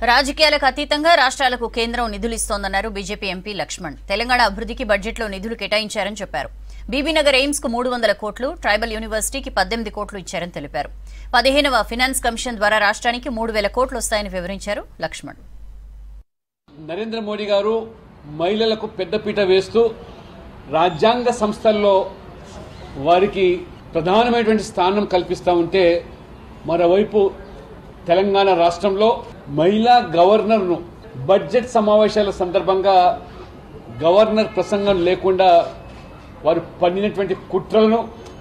రాజకీయాలకు అతీతంగా రాష్ట్రాలకు కేంద్రం నిధులు ఇస్తోందన్నారు బీజేపీ ఎంపీ లక్ష్మణ్ తెలంగాణ అభివృద్ధికి బడ్జెట్లో నిధులు కేటాయించారని చెప్పారు బీబీనగర్ ఎయిమ్స్ కు మూడు వందల కోట్లు ట్రైబల్ యూనివర్సిటీకి పద్దెనిమిది కోట్లు ఇచ్చారని తెలిపారు పదిహేనవ ఫినాన్స్ కమిషన్ ద్వారా రాష్ట్రానికి మూడు వేల కోట్లు వస్తాయని వివరించారు లక్ష్మణ్ నరేంద్ర మోడీ గారు మహిళలకు పెద్దపీట వేస్తూ రాజ్యాంగ సంస్థల్లో వారికి ప్రధానమైనటువంటి స్థానం కల్పిస్తూ ఉంటే మరోవైపు తెలంగాణ రాష్ట్రంలో మహిళా గవర్నర్ను బడ్జెట్ సమావేశాల సందర్భంగా గవర్నర్ ప్రసంగం లేకుండా వారు పన్నినటువంటి కుట్రలను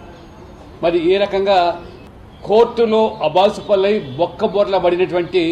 మరి ఏ రకంగా కోర్టులో అబాసుపల్లై బొక్కబోర్ల పడినటువంటి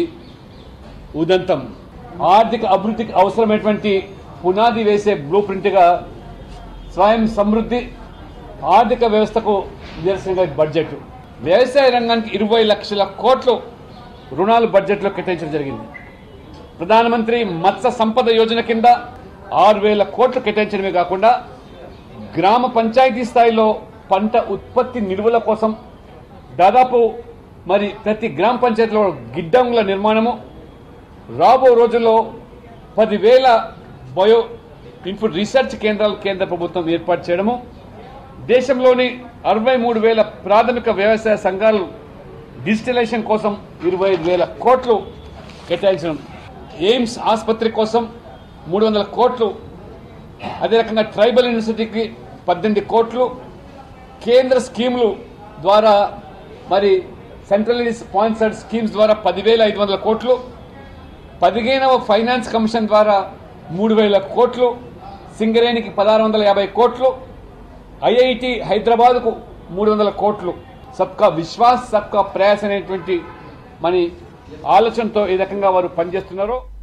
ఉదంతం ఆర్థిక అభివృద్ధికి అవసరమైనటువంటి పునాది వేసే బ్లూ ప్రింట్గా స్వయం సమృద్ధి ఆర్థిక వ్యవస్థకు నిదర్శనంగా ఈ బడ్జెట్ వ్యవసాయ రంగానికి ఇరవై లక్షల కోట్లు రుణాలు బడ్జెట్లో కేటాయించడం జరిగింది ప్రధానమంత్రి మత్స్య సంపద యోజన కింద ఆరు వేల కోట్లు కేటాయించడమే కాకుండా గ్రామ పంచాయతీ స్థాయిలో పంట ఉత్పత్తి నిల్వల కోసం దాదాపు మరి ప్రతి గ్రామ పంచాయతీలో గిడ్డంగుల నిర్మాణము రాబో రోజుల్లో పదివేల బయో ఇన్పుట్ రీసెర్చ్ కేంద్రాలు కేంద్ర ప్రభుత్వం ఏర్పాటు చేయడము దేశంలోని అరవై మూడు వేల ప్రాథమిక వ్యవసాయ సంఘాలు డిజిటలైజేషన్ కోసం ఇరవై ఐదు వేల కోట్లు కేటాయించడం ఎయిమ్స్ ఆసుపత్రి కోసం మూడు వందల కోట్లు అదే రకంగా ట్రైబల్ యూనివర్సిటీకి పద్దెనిమిది కోట్లు కేంద్ర స్కీములు ద్వారా మరి సెంట్రల్లీ స్పాన్సర్డ్ స్కీమ్స్ ద్వారా పదివేల ఐదు వందల కోట్లు పదిహేనవ ఫైనాన్స్ కమిషన్ ద్వారా మూడు వేల కోట్లు సింగరేణికి పదహారు వందల యాభై కోట్లు ఐఐటి హైదరాబాద్కు మూడు వందల కోట్లు సబ్కా విశ్వాస్ సబ్కా ప్రయాస్ అనేటువంటి మన ఆలోచనతో ఏ రకంగా వారు పనిచేస్తున్నారో